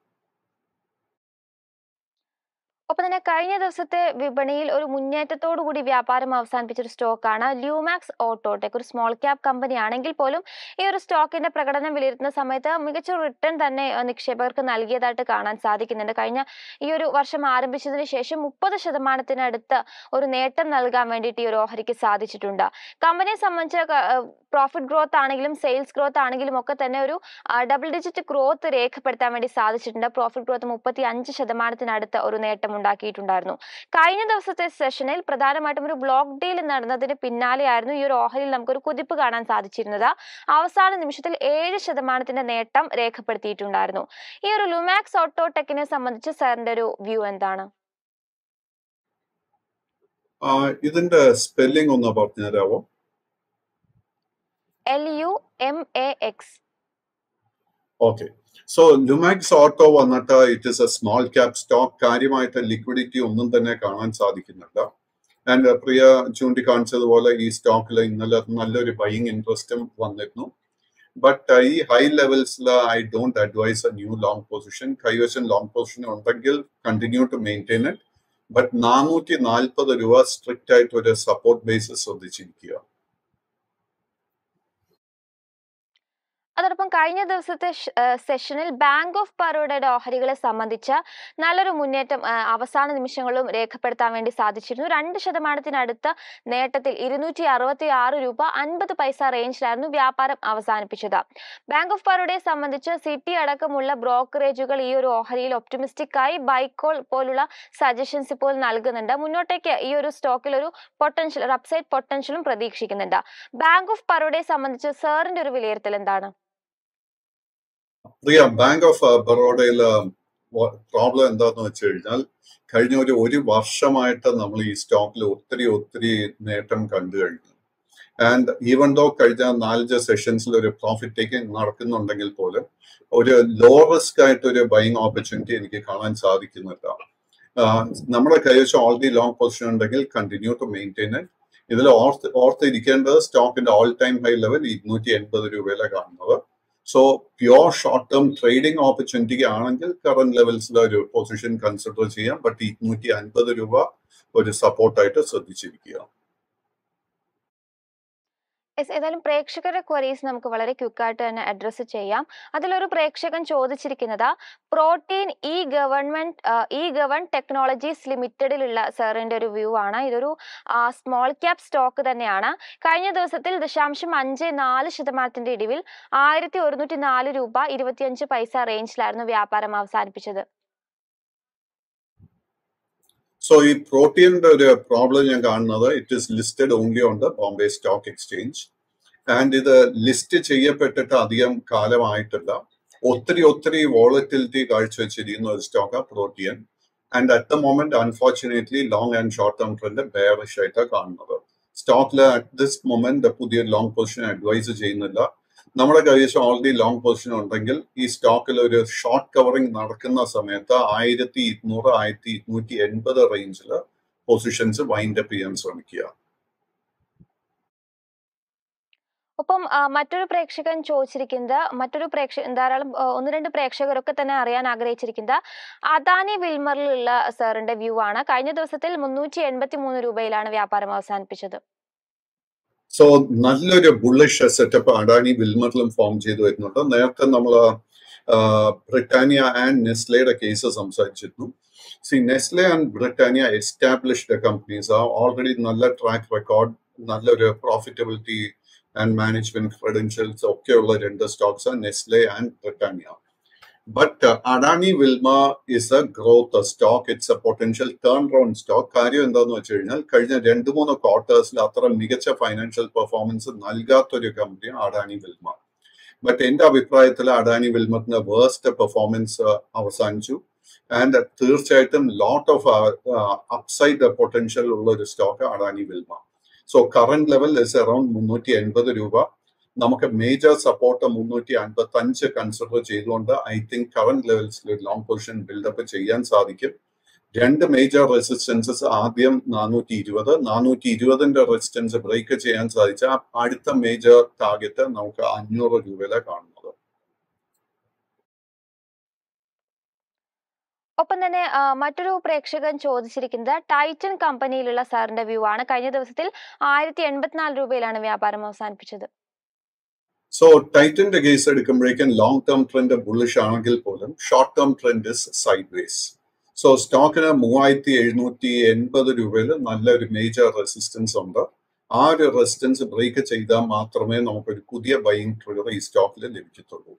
ഒപ്പം തന്നെ കഴിഞ്ഞ ദിവസത്തെ വിപണിയിൽ ഒരു മുന്നേറ്റത്തോടു കൂടി വ്യാപാരം അവസാനിപ്പിച്ച ഒരു സ്റ്റോക്കാണ് ല്യൂമാക്സ് ഓട്ടോടെക് ഒരു സ്മോൾ ക്യാപ് കമ്പനി ആണെങ്കിൽ പോലും ഈ ഒരു സ്റ്റോക്കിന്റെ പ്രകടനം വിലയിരുത്തുന്ന സമയത്ത് മികച്ച റിട്ടേൺ തന്നെ അഹ് നിക്ഷേപകർക്ക് നൽകിയതായിട്ട് കാണാൻ സാധിക്കുന്നുണ്ട് കഴിഞ്ഞ ഈ ഒരു വർഷം ആരംഭിച്ചതിന് ശേഷം മുപ്പത് ശതമാനത്തിനടുത്ത് ഒരു നേട്ടം നൽകാൻ വേണ്ടിയിട്ട് ഈ ഒരു ഓഹരിക്ക് സാധിച്ചിട്ടുണ്ട് കമ്പനിയെ സംബന്ധിച്ച് പ്രോഫിറ്റ് ഗ്രോത്ത് ആണെങ്കിലും സെയിൽസ് ഗ്രോത്ത് ആണെങ്കിലും ഒക്കെ തന്നെ ഒരു ഡബിൾ ഡിജിറ്റ് ഗ്രോത്ത് രേഖപ്പെടുത്താൻ വേണ്ടി സാധിച്ചിട്ടുണ്ട് പ്രോഫിറ്റ് ഗ്രോത്ത് മുപ്പത്തി അഞ്ച് ശതമാനത്തിനടുത്ത് ഒരു നേട്ടം ഉണ്ടാക്കിയിട്ടുണ്ടായിരുന്നു കഴിഞ്ഞ ദിവസത്തെ സെഷനിൽ പ്രധാനമായിട്ടും ഒരു ബ്ലോക്ക് ഡീൽ നടന്നതിന് പിന്നാലെയായിരുന്നു ഈ ഒരു ഓഹരിയിൽ നമുക്കൊരു കുതിപ്പ് കാണാൻ സാധിച്ചിരുന്നത് അവസാന നിമിഷത്തിൽ ഏഴ് ശതമാനത്തിന്റെ നേട്ടം രേഖപ്പെടുത്തിയിട്ടുണ്ടായിരുന്നു ഈ ഒരു ലുമാക്സ് ഓട്ടോടെക്കിനെ സംബന്ധിച്ച് സാറിന്റെ ഒരു വ്യൂ എന്താണ് ഇതിന്റെ സ്പെല്ലിംഗ് ഒന്ന് പറഞ്ഞു തരാമോ L U M A X okay so Lumax auto വന്നിട്ട് it is a small cap stock കാര്യമായിട്ട് ലിക്വിഡിറ്റി ഒന്നും തന്നെ കാണാൻ സാധിക്കുന്നില്ല ആൻഡ് പ്രിയ ചൂണ്ടിക്കാണിച്ചതുപോലെ ഈ സ്റ്റോക്കിൽ ഇന്നലെ നല്ലൊരു ബൈയിങ് ഇൻട്രസ്റ്റും വന്നിരുന്നു ബട്ട് ഈ ഹൈ ലെവൽസിൽ I don't advise a new long position കൈവശം ലോങ് പൊസിഷൻ ഉണ്ടെങ്കിൽ continue to maintain it but നാനൂറ്റി നാൽപ്പത് രൂപ സ്ട്രിക്റ്റ് ആയിട്ട് ഒരു സപ്പോർട്ട് ബേസിസ് ശ്രദ്ധിച്ചിരിക്കുക അതോടൊപ്പം കഴിഞ്ഞ ദിവസത്തെ ഷ്- ഏഹ് സെഷനിൽ ബാങ്ക് ഓഫ് ബറോഡയുടെ ഓഹരികളെ സംബന്ധിച്ച് നല്ലൊരു മുന്നേറ്റം ഏഹ് അവസാന നിമിഷങ്ങളിലും രേഖപ്പെടുത്താൻ വേണ്ടി സാധിച്ചിരുന്നു രണ്ട് ശതമാനത്തിനടുത്ത നേട്ടത്തിൽ ഇരുന്നൂറ്റി അറുപത്തി ആറ് രൂപ അൻപത് പൈസ റേഞ്ചിലായിരുന്നു വ്യാപാരം അവസാനിപ്പിച്ചത് ബാങ്ക് ഓഫ് ബറോഡയെ സംബന്ധിച്ച് സിറ്റി അടക്കമുള്ള ബ്രോക്കറേജുകൾ ഈ ഒരു ഓഹരിയിൽ ഒപ്റ്റിമിസ്റ്റിക് ആയി ബൈക്കോൾ പോലുള്ള സജഷൻസ് ഇപ്പോൾ നൽകുന്നുണ്ട് മുന്നോട്ടേക്ക് ഈ ഒരു സ്റ്റോക്കിൽ ഒരു പൊട്ടൻഷ്യൽ ഒരു അപ്സൈഡ് പൊട്ടൻഷ്യലും പ്രതീക്ഷിക്കുന്നുണ്ട് ബാങ്ക് ഓഫ് ബറോഡയെ സംബന്ധിച്ച് സാറിന്റെ ഒരു വിലയിരുത്തൽ എന്താണ് പ്രിയ ബാങ്ക് ഓഫ് ബറോഡയിൽ പ്രോബ്ലം എന്താന്ന് വെച്ച് കഴിഞ്ഞാൽ കഴിഞ്ഞ ഒരു ഒരു വർഷമായിട്ട് നമ്മൾ ഈ സ്റ്റോക്കിൽ ഒത്തിരി ഒത്തിരി നേട്ടം കണ്ടു കഴിഞ്ഞു ആൻഡ് ഈവൻ ദോ കഴിഞ്ഞ നാലഞ്ച് സെഷൻസിൽ ഒരു പ്രോഫിറ്റ് ടേക്കിംഗ് നടക്കുന്നുണ്ടെങ്കിൽ പോലും ഒരു ലോ റിസ്ക് ആയിട്ട് ഒരു ബൈങ് ഓപ്പർച്യൂണിറ്റി എനിക്ക് കാണാൻ സാധിക്കുന്നില്ല ആഹ് നമ്മുടെ കൈവശം ഓൾറെഡി ലോങ് പൊസിഷൻ ഉണ്ടെങ്കിൽ കണ്ടിന്യൂ ടു മെയിൻറ്റെയിൻ ഇതിൽ ഓർത്ത് ഓർത്തിരിക്കേണ്ടത് സ്റ്റോക്കിന്റെ ഓൾ ടൈം ഹൈ ലെവൽ ഇരുന്നൂറ്റി എൺപത് രൂപയിലാണ് കാണുന്നത് so pure short term trading opportunity ആണെങ്കിൽ കറന്റ് ലെവൽസിൽ ഒരു പൊസിഷൻ കൺസിഡർ ചെയ്യാം ബട്ട് ഇരുന്നൂറ്റി അൻപത് രൂപ ഒരു സപ്പോർട്ടായിട്ട് ശ്രദ്ധിച്ചിരിക്കുക Yes, ഏതായാലും പ്രേക്ഷകരുടെ ക്വറീസ് നമുക്ക് വളരെ ക്വിക്കായിട്ട് തന്നെ അഡ്രസ്സ് ചെയ്യാം അതിലൊരു പ്രേക്ഷകൻ ചോദിച്ചിരിക്കുന്നത് Protean e government e gov technologies ലിമിറ്റഡിലുള്ള സാറിന്റെ ഒരു വ്യൂ ആണ് ഇതൊരു സ്മോൾ ക്യാപ് സ്റ്റോക്ക് തന്നെയാണ് കഴിഞ്ഞ ദിവസത്തിൽ ദശാംശം അഞ്ച് നാല് ശതമാനത്തിന്റെ ഇടിവിൽ ആയിരത്തി ഒരുന്നൂറ്റി നാല് രൂപ ഇരുപത്തിയഞ്ച് പൈസ റേഞ്ചിലായിരുന്നു വ്യാപാരം അവസാനിപ്പിച്ചത് സോ ഈ പ്രോട്ടീനിന്റെ ഒരു പ്രോബ്ലം ഞാൻ കാണുന്നത് it is listed only on the Bombay stock exchange and ഇത് ലിസ്റ്റ് ചെയ്യപ്പെട്ടിട്ട് അധികം കാലമായിട്ടില്ല ഒത്തിരി ഒത്തിരി വോളറ്റിലിറ്റി കാഴ്ചവെച്ചിരിക്കുന്ന ഒരു സ്റ്റോക്കാണ് Protean and at the moment unfortunately long and short term trend bearish ആയിട്ടാണ് കാണുന്നത് സ്റ്റോക്കിൽ അറ്റ് ദിസ് മൊമെന്റ് പുതിയ ലോങ് പൊസിഷൻ അഡ്വൈസ് ചെയ്യുന്നില്ല നമ്മുടെ കൈവശം ഓൾറെഡി ലോങ് പൊസിഷൻ ഉണ്ടെങ്കിൽ ഈ സ്റ്റോക്കിൽ ഒരു ഷോർട്ട് കവറിംഗ് നടക്കുന്ന സമയത്ത് ആയിരത്തി ഇരുന്നൂറ് ആയിരത്തി ഇരുന്നൂറ്റി എൺപത് റേഞ്ചിൽ പൊസിഷൻസ് വൈൻഡ് അപ്പ് ചെയ്യാൻ ശ്രമിക്കുക ഒപ്പം ആ, മറ്റൊരു പ്രേക്ഷകൻ ചോദിച്ചിരിക്കുന്നത് മറ്റൊരു പ്രേക്ഷക ധാരാളം ആ, ഒന്ന് രണ്ട് പ്രേക്ഷകരൊക്കെ തന്നെ അറിയാൻ ആഗ്രഹിച്ചിരിക്കുന്നത് അദാനി വിൽമറിലുള്ള സാറിന്റെ വ്യൂ ആണ് കഴിഞ്ഞ ദിവസത്തിൽ മുന്നൂറ്റി എൺപത്തി മൂന്ന് രൂപയിലാണ് വ്യാപാരം അവസാനിപ്പിച്ചത് സോ നല്ലൊരു ബുള്ളിഷ് സെറ്റപ്പ് അഡാനി വിൽമറിലും ഫോം ചെയ്തു വരുന്നുണ്ട് നേരത്തെ നമ്മൾ ബ്രിട്ടാനിയ ആൻഡ് നെസ്ലയുടെ കേസ് സംസാരിച്ചിരുന്നു see Nestle and Britannia established companies ആ ഓൾറെഡി നല്ല ട്രാക്ക് റെക്കോർഡ് നല്ലൊരു പ്രോഫിറ്റബിലിറ്റി ആൻഡ് മാനേജ്മെന്റ് ക്രെഡൻഷ്യൽസ് ഒക്കെയുള്ള രണ്ട് stocks Nestle and Britannia but Adani Wilmar is a growth stock it's a potential turn round stock കാര്യം എന്താന്ന് വെച്ച് കഴിഞ്ഞാൽ കഴിഞ്ഞ രണ്ട് മൂന്ന് ക്വാർട്ടേഴ്സിൽ അത്ര മികച്ച ഫൈനാൻഷ്യൽ പെർഫോമൻസ് നൽകാത്തൊരു കമ്പനിയാണ് അഡാനി വിൽമ ബട്ട് എന്റെ അഭിപ്രായത്തിൽ അഡാനി വിൽമത്തിന്റെ വേർസ്റ്റ് പെർഫോമൻസ് അവസാനിച്ചു ആൻഡ് തീർച്ചയായിട്ടും ലോട്ട് ഓഫ് അപ്സൈഡ് പൊട്ടൻഷ്യൽ ഉള്ള ഒരു stock Adani Wilmar so current level is around മുന്നൂറ്റി എൺപത് രൂപ നമുക്ക് മേജർ സപ്പോർട്ട് മുന്നൂറ്റി അൻപത്തി അഞ്ച് കൺസിഡർ ചെയ്തുകൊണ്ട് ഐ തിങ്ക് കറന്റ് ലെവൽസിൽ ഒരു ലോങ് പൊസിഷൻ ബിൽഡപ്പ് ചെയ്യാൻ സാധിക്കും രണ്ട് മേജർ റെസിസ്റ്റൻസസ് ആദ്യം നാനൂറ്റി ഇരുപത് നാനൂറ്റി ഇരുപതിന്റെ റെസിസ്റ്റൻസ് ബ്രേക്ക് ചെയ്യാൻ സാധിച്ച അടുത്ത മേജർ ടാർഗറ്റ് നമുക്ക് അഞ്ഞൂറ് രൂപയിലെ കാണുന്നത് ഒപ്പം തന്നെ ആ, മറ്റൊരു പ്രേക്ഷകൻ ചോദിച്ചിരിക്കുന്നത് ടൈറ്റൻ കമ്പനിയിലുള്ള സാറിന്റെ വ്യൂ ആണ് കഴിഞ്ഞ ദിവസത്തിൽ ആയിരത്തി എൺപത്തിനാല് രൂപയിലാണ് വ്യാപാരം അവസാനിപ്പിച്ചത് സോ ടൈറ്റന്റെ കേസ് എടുക്കുമ്പോഴേക്കും ലോങ് ടേം ട്രെൻഡ് ബുള്ളിഷ് ആണെങ്കിൽ പോലും short term trend is sideways so സ്റ്റോക്കിന് മൂവായിരത്തി എഴുന്നൂറ്റി എൺപത് രൂപയിൽ നല്ലൊരു മേജർ റെസിസ്റ്റൻസ് ഉണ്ട് ആ ഒരു റെസിസ്റ്റൻസ് ബ്രേക്ക് ചെയ്താൽ മാത്രമേ നമുക്കൊരു പുതിയ ബൈയിങ് ട്രിഗർ ഈ സ്റ്റോക്കിൽ ലഭിക്കത്തുള്ളൂ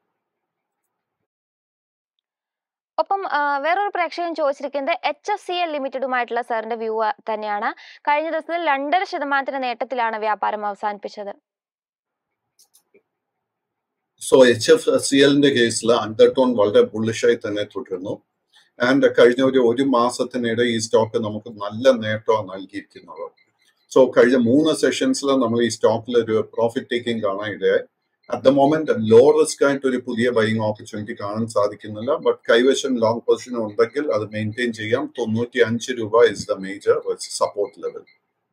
ഒപ്പം ആ, വേറൊരു പ്രേക്ഷകൻ ചോദിച്ചിരിക്കുന്നത് എച്ച് എഫ് സി എൽ ലിമിറ്റഡുമായിട്ടുള്ള സാറിന്റെ വ്യൂ തന്നെയാണ് കഴിഞ്ഞ ദിവസത്തിൽ രണ്ടര ശതമാനത്തിന്റെ നേട്ടത്തിലാണ് വ്യാപാരം അവസാനിപ്പിച്ചത് സോ എച്ച് എഫ് സി എല്ലിന്റെ കേസിൽ അണ്ടർടോൺ വളരെ ബുള്ളിഷായി തന്നെ തുടരുന്നു ആൻഡ് കഴിഞ്ഞ ഒരു ഒരു മാസത്തിനിടെ ഈ സ്റ്റോക്ക് നമുക്ക് നല്ല നേട്ടമാണ് നൽകിയിരിക്കുന്നത് സോ കഴിഞ്ഞ മൂന്ന് സെഷൻസിൽ നമ്മൾ ഈ സ്റ്റോക്കിൽ ഒരു പ്രോഫിറ്റ് ടേക്കിംഗ് കാണാൻ ഇടയായി at the moment low risk ആയിട്ട് ഒരു പുതിയ ബൈങ് ഓപ്പർച്യൂണിറ്റി കാണാൻ സാധിക്കുന്നില്ല ബട്ട് കൈവശം ലോങ് പൊസിഷൻ ഉണ്ടെങ്കിൽ അത് മെയിൻറ്റെയിൻ ചെയ്യാം തൊണ്ണൂറ്റി അഞ്ച് രൂപ is the major support level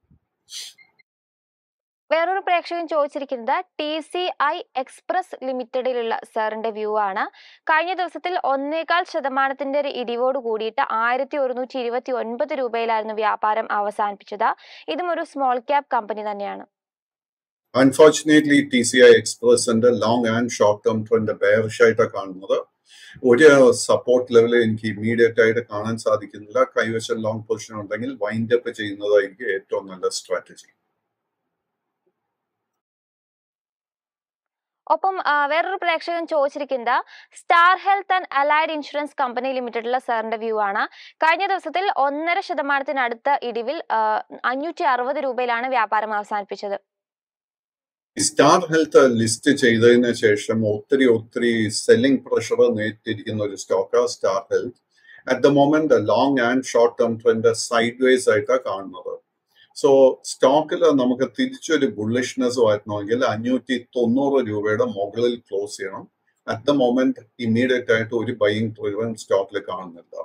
വേറൊരു പ്രേക്ഷകൻ ചോദിച്ചിരിക്കുന്നത് ടി സി ഐ എക്സ്പ്രസ് ലിമിറ്റഡിലുള്ള സാറിന്റെ വ്യൂ ആണ് കഴിഞ്ഞ ദിവസത്തിൽ ഒന്നേകാൽ ശതമാനത്തിന്റെ ഒരു ഇടിവോട് കൂടിയിട്ട് ആയിരത്തി ഒരുന്നൂറ്റി ഇരുപത്തി ഒൻപത് രൂപയിലായിരുന്നു വ്യാപാരം അവസാനിപ്പിച്ചത് ഇതും ഒരു സ്മോൾ ക്യാപ് കമ്പനി തന്നെയാണ് അൺഫോർച്ചുനേറ്റ്ലി ടി സി ഐ എക്സ്പ്രസിന്റെ long and short term trend bearish ആയിട്ടാണ് കാണുന്നത് ഒരു സപ്പോർട്ട് ലെവലിൽ എനിക്ക് ഇമ്മീഡിയറ്റ് ആയിട്ട് കാണാൻ സാധിക്കുന്നില്ല കൈവശം ലോങ് പൊസിഷൻ ഉണ്ടെങ്കിൽ വൈൻഡ് അപ്പ് ചെയ്യുന്നതായിരിക്കും ഏറ്റവും നല്ല സ്ട്രാറ്റജി ഒപ്പം ആ, വേറൊരു പ്രേക്ഷകൻ ചോദിച്ചിരിക്കുന്നത് star health and allied insurance company ലിമിറ്റഡിലുള്ള സാറിന്റെ വ്യൂ ആണ് കഴിഞ്ഞ ദിവസത്തിൽ ഒന്നര ശതമാനത്തിനടുത്ത ഇടിവിൽ അഞ്ഞൂറ്റി അറുപത് രൂപയിലാണ് വ്യാപാരം അവസാനിപ്പിച്ചത് സ്റ്റാർ ഹെൽത്ത് ലിസ്റ്റ് ചെയ്തതിന് ശേഷം ഒത്തിരി ഒത്തിരി സെല്ലിംഗ് പ്രഷർ നേരിട്ടിരിക്കുന്ന ഒരു സ്റ്റോക്കാണ് star health at the moment long and short term trend sideways ആയിട്ടാണ് കാണുന്നത് സോ സ്റ്റോക്കിൽ നമുക്ക് തിരിച്ചൊരു ബുള്ളിഷ്നെസ് വരണമെങ്കിൽ അഞ്ഞൂറ്റി തൊണ്ണൂറ് രൂപയുടെ മുകളിൽ ക്ലോസ് ചെയ്യണം അറ്റ് ദ മൊമെന്റ് ഇമ്മീഡിയറ്റ് ആയിട്ട് ഒരു ബൈയിങ് ട്രിഗറും സ്റ്റോക്കിൽ കാണുന്നില്ല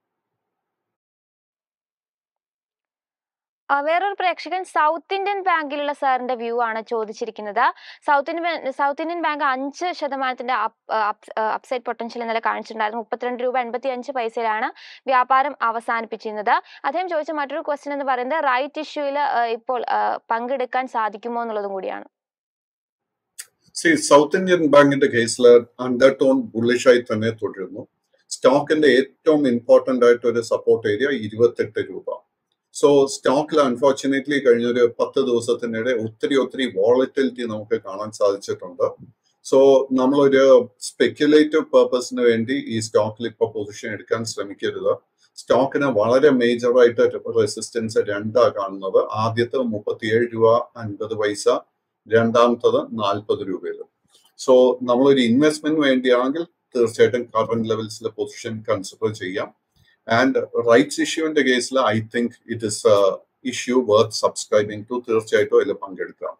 ആ, വേറൊരു പ്രേക്ഷകൻ സൗത്ത് ഇന്ത്യൻ ബാങ്കിലുള്ള സാറിന്റെ വ്യൂ ആണ് ചോദിച്ചിരിക്കുന്നത് south Indian ba- south Indian bank അഞ്ച് ശതമാനത്തിന്റെ അപ്സൈഡ് പൊട്ടൻഷ്യൽ ഇന്നലെ കാണിച്ചിട്ടുണ്ടായിരുന്നു മുപ്പത്തിരണ്ട് രൂപ എൺപത്തി അഞ്ച് പൈസയിലാണ് വ്യാപാരം അവസാനിപ്പിച്ചിരുന്നത് അദ്ദേഹം ചോദിച്ച മറ്റൊരു ക്വസ്റ്റ്യൻ എന്ന് പറയുന്നത് റൈറ്റ് ഇഷ്യൂവിൽ ഇപ്പോൾ ആ, പങ്കെടുക്കാൻ സാധിക്കുമോ എന്നുള്ളതും കൂടിയാണ് സി സൗത്ത് ഇന്ത്യൻ ബാങ്കിന്റെ കേസിൽ അണ്ടർടോൺ ബുള്ളിഷായി തന്നെ തുടരുന്നു സ്റ്റോക്കിന്റെ ഏറ്റവും ഇമ്പോർട്ടന്റ് ആയിട്ട് ഒരു സപ്പോർട്ട് ഏരിയ ഇരുപത്തെട്ട് രൂപ സോ സ്റ്റോക്കിൽ അൺഫോർച്ചുനേറ്റ്ലി കഴിഞ്ഞ ഒരു പത്ത് ദിവസത്തിനിടെ ഒത്തിരി ഒത്തിരി വോളറ്റിലിറ്റി നമുക്ക് കാണാൻ സാധിച്ചിട്ടുണ്ട് സോ നമ്മളൊരു സ്പെക്യുലേറ്റീവ് പർപ്പസിന് വേണ്ടി ഈ സ്റ്റോക്കിൽ ഇപ്പൊ പൊസിഷൻ എടുക്കാൻ ശ്രമിക്കരുത് സ്റ്റോക്കിന് വളരെ മേജറായിട്ട് റെസിസ്റ്റൻസ് രണ്ടാ കാണുന്നത് ആദ്യത്തെ മുപ്പത്തിയേഴ് രൂപ അൻപത് പൈസ രണ്ടാമത്തത് നാൽപ്പത് രൂപയിൽ സോ നമ്മളൊരു ഇൻവെസ്റ്റ്മെന്റ് വേണ്ടിയാണെങ്കിൽ തീർച്ചയായിട്ടും കറന്റ് ലെവൽസിൽ പൊസിഷൻ കൺസിഡർ ചെയ്യാം ആൻഡ് റൈറ്റ്സ് ഇഷ്യൂവിന്റെ കേസിൽ I think it is issue worth subscribing to തീർച്ചയായിട്ടും അതിൽ പങ്കെടുക്കാം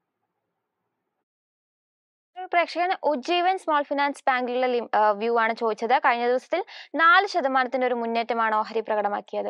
ഒരു പ്രേക്ഷകൻ ഉജ്ജീവൻ സ്മോൾ ഫിനാൻസ് ബാങ്കിലുള്ള വ്യൂ ആണ് ചോദിച്ചത് കഴിഞ്ഞ ദിവസത്തിൽ നാല് ശതമാനത്തിന്റെ ഒരു മുന്നേറ്റമാണ് ഓഹരി പ്രകടമാക്കിയത്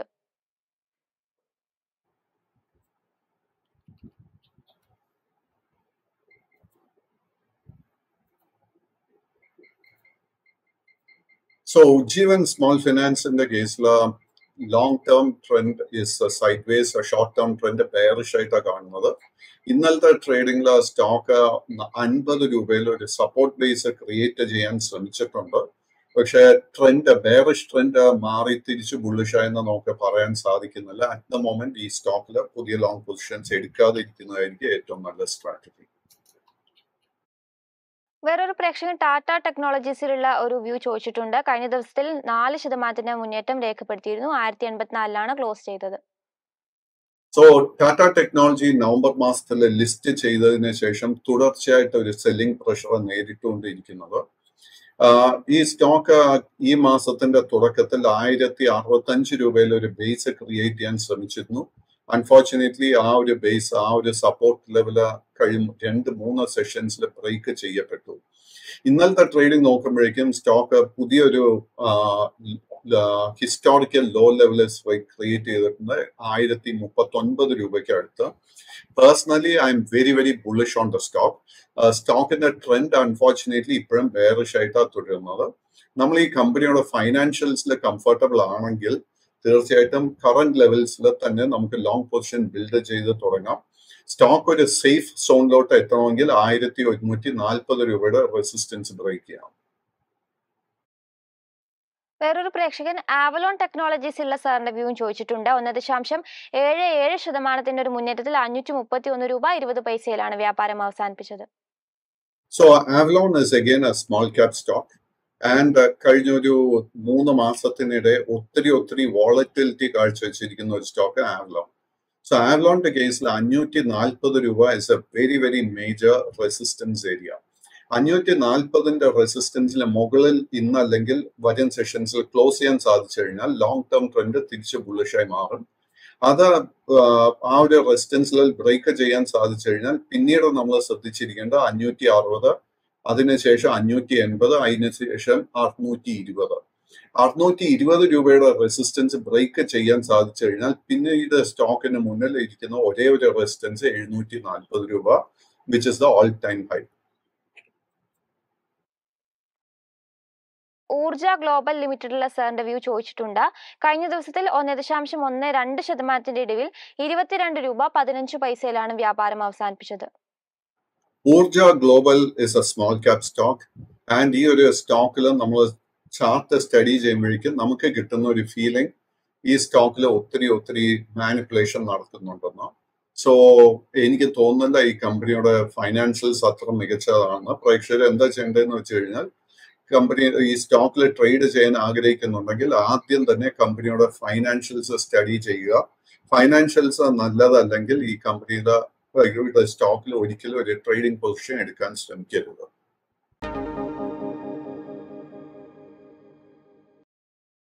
സോ ഉജ്ജീവൻ സ്മോൾ ഫിനാൻസിന്റെ കേസിൽ long term trend is sideways short term trend bearish ആയിട്ടാണ് കാണുന്നത് ഇന്നലത്തെ ട്രേഡിംഗിൽ സ്റ്റോക്ക് അൻപത് രൂപയിൽ ഒരു സപ്പോർട്ട് ബേസ് ക്രിയേറ്റ് ചെയ്യാൻ ശ്രമിച്ചിട്ടുണ്ട് പക്ഷേ ട്രെൻഡ് ബെയറിഷ് ട്രെൻഡ് മാറി തിരിച്ച് ബുള്ളിഷായെന്ന് നമുക്ക് പറയാൻ സാധിക്കുന്നില്ല അറ്റ് ദ മൊമെന്റ് ഈ സ്റ്റോക്കിൽ പുതിയ ലോങ് പൊസിഷൻസ് എടുക്കാതെ ഇരിക്കുന്നതായിരിക്കും ഏറ്റവും നല്ല സ്ട്രാറ്റജി വേറൊരു പ്രേക്ഷകൻ ടാറ്റ ടെക്നോളജീസിലുള്ള ഒരു വ്യൂ ചോദിച്ചിട്ടുണ്ട് കഴിഞ്ഞ ദിവസത്തിൽ നാല് ശതമാനത്തിന്റെ മുന്നേറ്റം രേഖപ്പെടുത്തിയിരുന്നു ആയിരത്തി എൺപത്തിനാലിലാണ് ക്ലോസ് ചെയ്തത് സോ ടാറ്റ ടെക്നോളജി നവംബർ മാസത്തിൽ ലിസ്റ്റ് ചെയ്തതിന് ശേഷം തുടർച്ചയായിട്ട് ഒരു സെല്ലിംഗ് പ്രഷർ നേരിട്ടുകൊണ്ടിരിക്കുന്നത് ഈ സ്റ്റോക്ക് ഈ മാസത്തിന്റെ തുടക്കത്തിൽ ആയിരത്തി അറുപത്തഞ്ച് രൂപയിൽ ഒരു ബേസ് ക്രിയേറ്റ് ചെയ്യാൻ ശ്രമിച്ചിരുന്നു അൺഫോർച്ചുനേറ്റ്ലി ആ ഒരു ബേസ് ആ ഒരു സപ്പോർട്ട് ലെവല് കഴിയും രണ്ട് മൂന്ന് സെഷൻസിൽ ബ്രേക്ക് ചെയ്യപ്പെട്ടു ഇന്നലത്തെ ട്രേഡിംഗ് നോക്കുമ്പോഴേക്കും സ്റ്റോക്ക് പുതിയൊരു ഹിസ്റ്റോറിക്കൽ ലോ ലെവല് ക്രിയേറ്റ് ചെയ്തിട്ടുണ്ട് ആയിരത്തി മുപ്പത്തി ഒൻപത് രൂപയ്ക്ക് അടുത്ത് personally I'm very very bullish on the stock സ്റ്റോക്കിന്റെ ട്രെൻഡ് അൺഫോർച്ചുനേറ്റ്ലി ഇപ്പോഴും ബെയറിഷ് ആയിട്ടാണ് തുടരുന്നത് നമ്മൾ ഈ കമ്പനിയുടെ ഫൈനാൻഷ്യൽസിൽ കംഫർട്ടബിൾ ആണെങ്കിൽ തീർച്ചയായിട്ടും കറന്റ് ലെവൽസിൽ തന്നെ നമുക്ക് ലോങ് പൊസിഷൻ ബിൽഡ് ചെയ്ത് തുടങ്ങാം സ്റ്റോക്ക് ഒരു സേഫ് സോണിലോട്ട് എത്തണമെങ്കിൽ ആയിരത്തി ഒരുന്നൂറ്റി നാൽപ്പത് രൂപയുടെ റെസിസ്റ്റൻസ് ബ്രേക്ക് ചെയ്യാം വേറൊരു പ്രേക്ഷകൻ ആവലോൺ ടെക്നോളജീസ് ഉള്ള സാറിന്റെ വ്യൂവും ചോദിച്ചിട്ടുണ്ട് ഒന്ന് ദശാംശം ഏഴ് ഏഴ് ശതമാനത്തിന്റെ ഒരു മുന്നേറ്റത്തിൽ അഞ്ഞൂറ്റി മുപ്പത്തി ഒന്ന് രൂപ ഇരുപത് പൈസയിലാണ് വ്യാപാരം അവസാനിപ്പിച്ചത് so Avalon is again a small cap stock and കഴിഞ്ഞ ഒരു മൂന്ന് മാസത്തിനിടെ ഒത്തിരി ഒത്തിരി വോളറ്റിലിറ്റി കാഴ്ചവെച്ചിരിക്കുന്ന ഒരു സ്റ്റോക്ക് ആവലോൺ സോ ആവലോണിന്റെ കേസിൽ അഞ്ഞൂറ്റി നാൽപ്പത് രൂപ is a very very major resistance area അഞ്ഞൂറ്റി നാൽപ്പതിന്റെ റെസിസ്റ്റൻസിന് മുകളിൽ ഇന്ന് അല്ലെങ്കിൽ വരും സെഷൻസിൽ ക്ലോസ് ചെയ്യാൻ സാധിച്ചു കഴിഞ്ഞാൽ ലോങ് ടേം ട്രെൻഡ് തിരിച്ച് ബുള്ളിഷായി മാറും അത് ആ ഒരു റെസിസ്റ്റൻസിൽ ബ്രേക്ക് ചെയ്യാൻ സാധിച്ചു കഴിഞ്ഞാൽ പിന്നീട് നമ്മൾ ശ്രദ്ധിച്ചിരിക്കേണ്ട അഞ്ഞൂറ്റി അറുപത് അതിനുശേഷം അഞ്ഞൂറ്റി എൺപത് അതിനുശേഷം അറുന്നൂറ്റി ഇരുപത് അറുന്നൂറ്റി ഇരുപത് രൂപയുടെ റെസിസ്റ്റൻസ് ബ്രേക്ക് ചെയ്യാൻ സാധിച്ചു കഴിഞ്ഞാൽ പിന്നീട് സ്റ്റോക്കിന് മുന്നിൽ ഇരിക്കുന്ന ഒരേ ഒരു റെസിസ്റ്റൻസ് എഴുന്നൂറ്റി നാൽപ്പത് രൂപ which is the all time high Urja global ലിമിറ്റഡിലുള്ള സാറിന്റെ വ്യൂ ചോദിച്ചിട്ടുണ്ട് കഴിഞ്ഞ ദിവസത്തിൽ ഒന്ന് ദശാംശം ഒന്ന് രണ്ട് ശതമാനത്തിന്റെ ഇടിവിൽ ഇരുപത്തിരണ്ട് രൂപ പതിനഞ്ച് പൈസയിലാണ് വ്യാപാരം അവസാനിപ്പിച്ചത് Urja global is a small cap stock and ഈ ഒരു സ്റ്റോക്കിൽ നമ്മൾ ചാർട്ട് സ്റ്റഡി ചെയ്യുമ്പോഴേക്കും നമുക്ക് കിട്ടുന്ന ഒരു ഫീലിംഗ് ഈ സ്റ്റോക്കിൽ ഒത്തിരി ഒത്തിരി മാനിപ്പുലേഷൻ നടക്കുന്നുണ്ടെന്ന് സോ എനിക്ക് തോന്നുന്നില്ല ഈ കമ്പനിയുടെ ഫൈനാൻഷ്യൽസ് അത്ര മികച്ചതാണ് പ്രേക്ഷകർ എന്താ ചെയ്യേണ്ടതെന്ന് വെച്ച് കഴിഞ്ഞാൽ കമ്പനി ഈ സ്റ്റോക്കിൽ ട്രേഡ് ചെയ്യാൻ ആഗ്രഹിക്കുന്നുണ്ടെങ്കിൽ ആദ്യം തന്നെ കമ്പനിയുടെ ഫൈനാൻഷ്യൽസ് സ്റ്റഡി ചെയ്യുക ഫൈനാൻഷ്യൽസ് നല്ലതല്ലെങ്കിൽ ഈ കമ്പനിയുടെ സ്റ്റോക്കിൽ ഒരിക്കലും ഒരു ട്രേഡിംഗ് പൊസിഷൻ എടുക്കാൻ ശ്രമിക്കരുത്